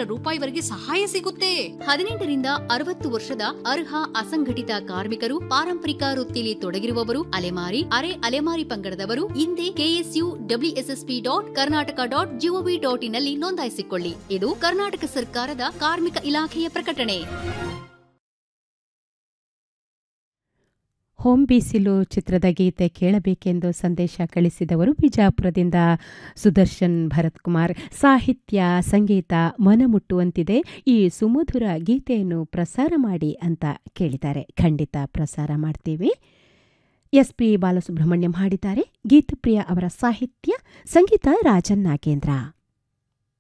ಸಾವಿರ ರೂಪಾಯಿವರೆಗೆ ಸಹಾಯ ಸಿಗುತ್ತೆ ಹದಿನೆಂಟರಿಂದ ಅರವತ್ತು ವರ್ಷದ ಅರ್ಹ ಅಸಂಘಟಿತ ಕಾರ್ಮಿಕರು ಪಾರಂಪರಿಕ ವೃತ್ತಿಯಲ್ಲಿ ತೊಡಗಿರುವವರು ಅಲೆಮಾರಿ ಅರೆ ಅಲೆಮಾರಿ ಪಂಗಡದವರು ಹಿಂದೆ KSU WSSP dot Karnataka dot GOV dot ಇನ್ನಲ್ಲಿ ನೋಂದಾಯಿಸಿಕೊಳ್ಳಿ ಇದು ಕರ್ನಾಟಕ ಸರ್ಕಾರದ ಕಾರ್ಮಿಕ ಇಲಾಖೆಯ ಪ್ರಕಟಣೆ ಹೋಮ್ ಬಿಸಿಲು ಚಿತ್ರದ ಗೀತೆ ಕೇಳಬೇಕೆಂದು ಸಂದೇಶ ಕಳಿಸಿದವರು ಬಿಜಾಪುರದಿಂದ ಸುದರ್ಶನ್ ಭರತ್ ಕುಮಾರ್ ಸಾಹಿತ್ಯ ಸಂಗೀತ ಮನಮುಟ್ಟುವಂತಿದೆ ಈ ಸುಮಧುರ ಗೀತೆಯನ್ನು ಪ್ರಸಾರ ಮಾಡಿ ಅಂತ ಕೇಳಿದ್ದಾರೆ ಖಂಡಿತ ಪ್ರಸಾರ ಮಾಡ್ತೀವಿ ಎಸ್ ಪಿ ಬಾಲಸುಬ್ರಹ್ಮಣ್ಯಂ ಹಾಡಿದ್ದಾರೆ ಗೀತಪ್ರಿಯ ಅವರ ಸಾಹಿತ್ಯ ಸಂಗೀತ ರಾಜನ್ ನಾಗೇಂದ್ರ